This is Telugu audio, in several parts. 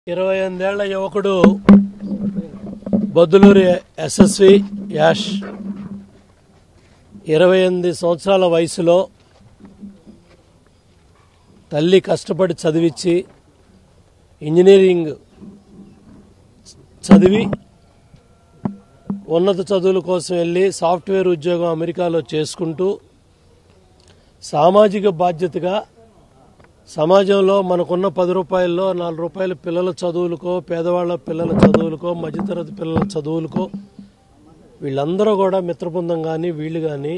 ఇరవై ఎనిమిదేళ్ల యువకుడు బొద్దులూరి ఎస్ఎస్వి యాష్ ఇరవై ఎనిమిది సంవత్సరాల వయసులో తల్లి కష్టపడి చదివించి ఇంజనీరింగ్ చదివి ఉన్నత చదువుల కోసం వెళ్ళి సాఫ్ట్వేర్ ఉద్యోగం అమెరికాలో చేసుకుంటూ సామాజిక బాధ్యతగా సమాజంలో మనకున్న పది రూపాయల్లో నాలుగు రూపాయల పిల్లల చదువులకో పేదవాళ్ళ పిల్లల చదువులకో మధ్యతరగతి పిల్లల చదువులకో వీళ్ళందరూ కూడా మిత్రబృందం కానీ వీళ్ళు కానీ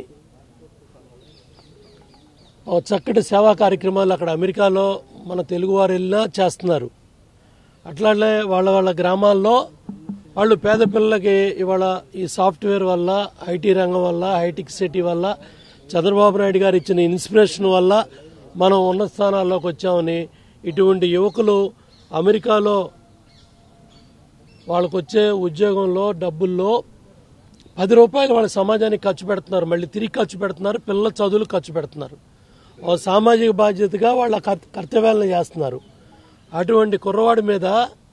ఓ చక్కటి సేవా కార్యక్రమాలు అక్కడ అమెరికాలో మన తెలుగువారు వెళ్ళినా చేస్తున్నారు అట్లానే వాళ్ళ వాళ్ళ గ్రామాల్లో వాళ్ళు పేద పిల్లలకి ఇవాళ ఈ సాఫ్ట్వేర్ వల్ల ఐటీ రంగం వల్ల హైటెక్ సిటీ వల్ల చంద్రబాబు నాయుడు గారు ఇచ్చిన ఇన్స్పిరేషన్ వల్ల మనం ఉన్నత స్థానాల్లోకి వచ్చామని ఇటువంటి యువకులు అమెరికాలో వాళ్ళకు వచ్చే ఉద్యోగంలో డబ్బుల్లో పది రూపాయలు వాళ్ళ సమాజానికి ఖర్చు పెడుతున్నారు మళ్ళీ తిరిగి ఖర్చు పెడుతున్నారు పిల్లల చదువులు ఖర్చు పెడుతున్నారు ఓ సామాజిక బాధ్యతగా వాళ్ళ కర్- కర్తవ్యాలను చేస్తున్నారు అటువంటి కుర్రవాడి మీద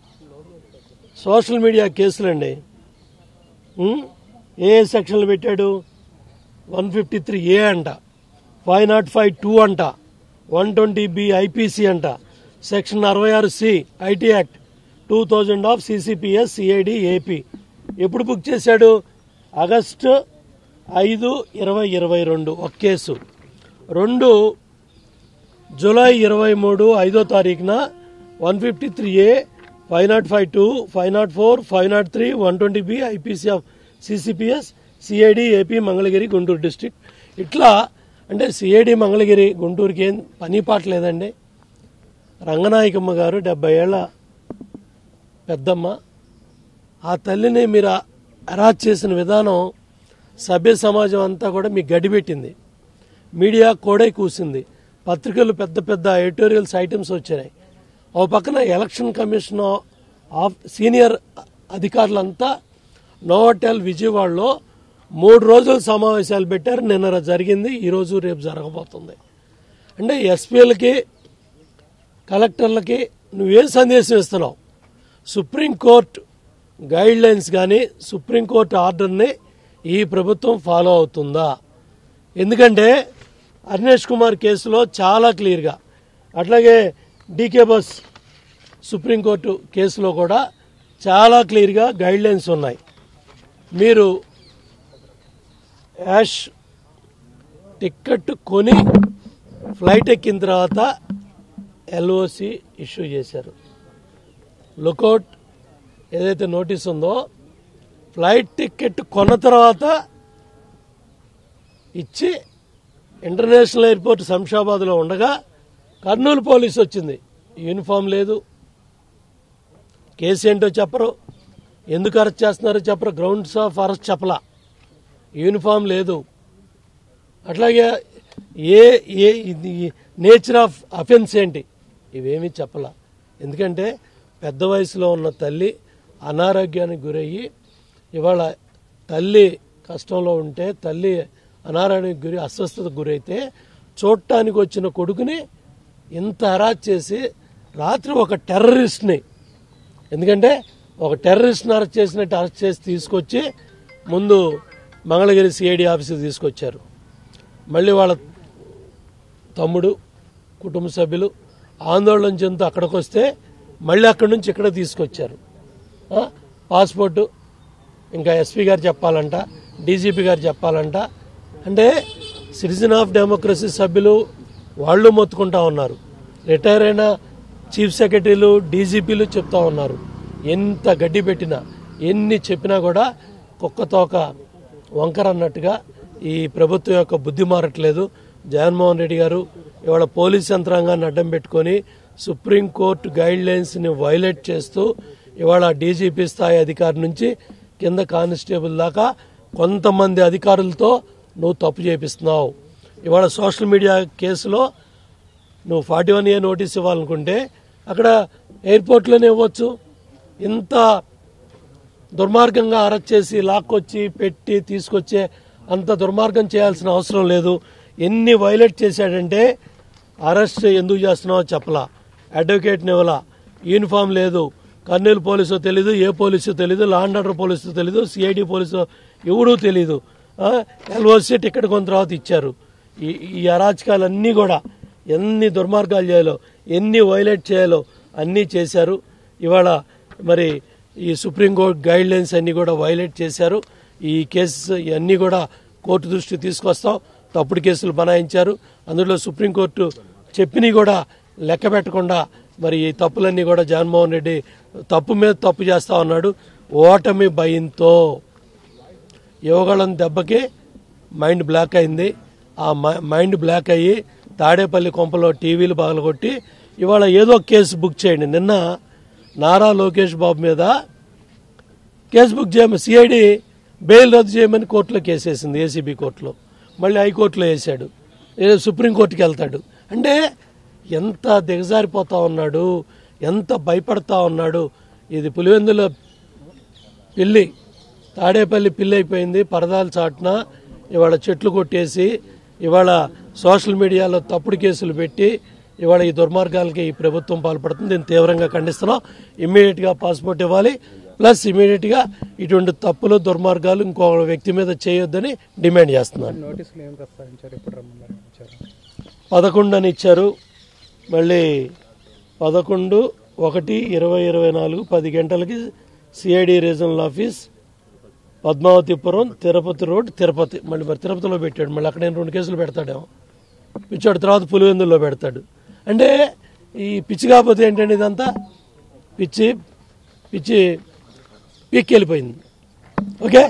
సోషల్ మీడియా కేసులండి ఉం? ఏ ఏ సెక్షన్లు పెట్టాడు వన్ ఫిఫ్టీ త్రీ ఏ అంట ఫైవ్ నాట్ ఫైవ్ టూ అంట వన్ ట్వంటీ బి ఐపీసీ అంట సెక్షన్ అరవై ఆరు C IT act two thousand of CCPS CID AP ఎప్పుడు బుక్ చేశాడు ఆగస్టు ఐదు ఇరవై ఇరవై రెండు ఒక కేసు రెండు జూలై ఇరవై మూడు ఐదో తారీఖున one fifty three A five not five two five not four five not three one twenty B IPC of CCPS CID AP Mangalagiri Guntur district ఇట్లా అంటే సిఐడి మంగళగిరి గుంటూరుకి ఏం పని పాట లేదండి రంగనాయకమ్మ గారు డెబ్బై ఏళ్ళ పెద్దమ్మ ఆ తల్లిని మీరు అరాజ్ చేసిన విధానం సభ్య సమాజం అంతా కూడా మీకు గడిపెట్టింది మీడియా కోడై కూసింది పత్రికలు పెద్ద పెద్ద ఎడిటోరియల్స్ ఐటమ్స్ వచ్చినాయి ఓ పక్కన ఎలక్షన్ కమిషన్ ఆఫ్ సీనియర్ అధికారులంతా నోవటెల్ విజయవాడలో మూడు రోజులు సమావేశాలు పెట్టారు నిన్న జరిగింది ఈరోజు రేపు జరగబోతుంది అంటే ఎస్పీలకి కలెక్టర్లకి నువ్వేం సందేశం ఇస్తున్నావు సుప్రీంకోర్టు గైడ్ లైన్స్ కానీ సుప్రీంకోర్టు ఆర్డర్ని ఈ ప్రభుత్వం ఫాలో అవుతుందా ఎందుకంటే అర్నేష్ కుమార్ కేసులో చాలా క్లియర్గా అట్లాగే డీకే బస్ సుప్రీంకోర్టు కేసులో కూడా చాలా క్లియర్గా గైడ్ లైన్స్ ఉన్నాయి మీరు యాష్ టిక్కెట్ కొని ఫ్లైట్ ఎక్కిన తర్వాత ఎల్ఓసి ఇష్యూ చేశారు లుకౌట్ ఏదైతే నోటీస్ ఉందో ఫ్లైట్ టికెట్ కొన్న తర్వాత ఇచ్చి ఇంటర్నేషనల్ ఎయిర్పోర్ట్ శంషాబాద్లో ఉండగా కర్నూలు పోలీస్ వచ్చింది యూనిఫామ్ లేదు కేసు ఏంటో చెప్పరు ఎందుకు అరెస్ట్ చేస్తున్నారో చెప్పరు గ్రౌండ్స్ ఆఫ్ అరెస్ట్ చెప్పలా యూనిఫామ్ లేదు అట్లాగే a a nature of offence ఏంటి ఇవేమీ చెప్పలా ఎందుకంటే పెద్ద వయసులో ఉన్న తల్లి అనారోగ్యానికి గురయ్యి ఇవాళ తల్లి కష్టంలో ఉంటే తల్లి అనారోగ్యానికి గురి అస్వస్థతకు గురైతే చూడటానికి వచ్చిన కొడుకుని ఇంత హరాజ్ చేసి రాత్రి ఒక టెర్రరిస్ట్ని ఎందుకంటే ఒక టెర్రరిస్ట్ని అరెస్ట్ చేసినట్టు అరెస్ట్ చేసి తీసుకొచ్చి ముందు మంగళగిరి సిఐడి ఆఫీస్కి తీసుకొచ్చారు మళ్ళీ వాళ్ళ తమ్ముడు కుటుంబ సభ్యులు ఆందోళన చెందుతూ అక్కడికి వస్తే మళ్ళీ అక్కడి నుంచి ఇక్కడ తీసుకొచ్చారు ఆ, పాస్పోర్టు ఇంకా ఎస్పీ గారు చెప్పాలంట డీజీపీ గారు చెప్పాలంట అంటే సిటిజన్ ఆఫ్ డెమోక్రసీ సభ్యులు వాళ్ళు మొత్తుకుంటా ఉన్నారు రిటైర్ అయిన చీఫ్ సెక్రటరీలు డీజీపీలు చెప్తా ఉన్నారు ఎంత గడ్డి పెట్టినా ఎన్ని చెప్పినా కూడా కుక్క తోక వంకర అన్నట్టుగా ఈ ప్రభుత్వం యొక్క బుద్ధి మారట్లేదు జగన్మోహన్ రెడ్డి గారు ఇవాళ పోలీస్ యంత్రాంగాన్ని అడ్డం పెట్టుకొని సుప్రీంకోర్టు గైడ్ లైన్స్ ని వైలేట్ చేస్తూ ఇవాళ డీజీపీ స్థాయి అధికారి నుంచి కింద కానిస్టేబుల్ దాకా కొంతమంది అధికారులతో నువ్వు తప్పు చేపిస్తున్నావు ఇవాళ సోషల్ మీడియా కేసులో నువ్వు ఫార్టీ వన్ ఏ నోటీస్ ఇవ్వాలనుకుంటే అక్కడ ఎయిర్పోర్ట్లోనే ఇవ్వచ్చు ఇంత దుర్మార్గంగా అరెస్ట్ చేసి లాక్కొచ్చి పెట్టి తీసుకొచ్చే అంత దుర్మార్గం చేయాల్సిన అవసరం లేదు ఎన్ని వైలేట్ చేశాడంటే అరెస్ట్ ఎందుకు చేస్తున్నావో చెప్పలా అడ్వకేట్ని ఇవ్వలా యూనిఫామ్ లేదు కర్నూలు పోలీసో తెలీదు ఏ పోలీసో తెలీదు లా అండ్ ఆర్డర్ పోలీసో తెలీదు సిఐడి పోలీసో ఎవడూ తెలీదు ఎల్ఓసి టికెట్ కొంత తర్వాత ఇచ్చారు ఈ ఈ అరాచకాలన్నీ కూడా ఎన్ని దుర్మార్గాలు చేయాలో ఎన్ని వైలేట్ చేయాలో అన్నీ చేశారు ఇవాళ మరి ఈ సుప్రీంకోర్టు గైడ్ లైన్స్ అన్ని కూడా వైలేట్ చేశారు ఈ కేసెస్ ఇవన్నీ కూడా కోర్టు దృష్టికి తీసుకొస్తాం తప్పుడు కేసులు బనాయించారు అందులో సుప్రీంకోర్టు చెప్పినవి కూడా లెక్క పెట్టకుండా మరి ఈ తప్పులన్నీ కూడా జగన్మోహన్ రెడ్డి తప్పు మీద తప్పు చేస్తా ఉన్నాడు ఓటమి భయంతో యువగళం దెబ్బకి మైండ్ బ్లాక్ అయింది ఆ మై- మైండ్ బ్లాక్ అయ్యి తాడేపల్లి కొంపలో టీవీలు పగలగొట్టి ఇవాళ ఏదో కేసు బుక్ చేయండి నిన్న నారా లోకేష్ బాబు మీద కేసు బుక్ చేయమని సిఐడి బెయిల్ రద్దు చేయమని కోర్టులో కేసు వేసింది ఏసీబీ కోర్టులో మళ్ళీ హైకోర్టులో వేసాడు ఏదో సుప్రీంకోర్టుకి వెళ్తాడు అంటే ఎంత దిగజారిపోతా ఉన్నాడు ఎంత భయపడతా ఉన్నాడు ఇది పులివెందుల పిల్లి తాడేపల్లి పిల్లి అయిపోయింది పరదాలు చాటున ఇవాళ చెట్లు కొట్టేసి ఇవాళ సోషల్ మీడియాలో తప్పుడు కేసులు పెట్టి ఇవాళ ఈ దుర్మార్గాలకి ఈ ప్రభుత్వం పాల్పడుతుంది దీన్ని తీవ్రంగా ఖండిస్తున్నాం ఇమ్మీడియట్ గా పాస్పోర్ట్ ఇవ్వాలి ప్లస్ ఇమీడియట్ గా ఇటువంటి తప్పులు దుర్మార్గాలు ఇంకో వ్యక్తి మీద చేయొద్దని డిమాండ్ చేస్తున్నాను నోటీసులు ఏం ప్రస్తావించారు ఎప్పుడు రమ్మన్నారు ఇచ్చారు పదకొండు అని ఇచ్చారు మళ్ళీ పదకొండు ఒకటి ఇరవై ఇరవై నాలుగు పది గంటలకి CID regional office Padmavathipuram Tirupati road Tirupati మళ్ళీ మరి తిరుపతిలో పెట్టాడు మళ్ళీ అక్కడ రెండు కేసులు పెడతాడేమో పిచ్చాడు తర్వాత పులివెందుల్లో పెడతాడు అంటే ఈ పిచ్చి కాకపోతే ఏంటండి ఇదంతా పిచ్చి పిచ్చి పీక్కి వెళ్ళిపోయింది ఓకే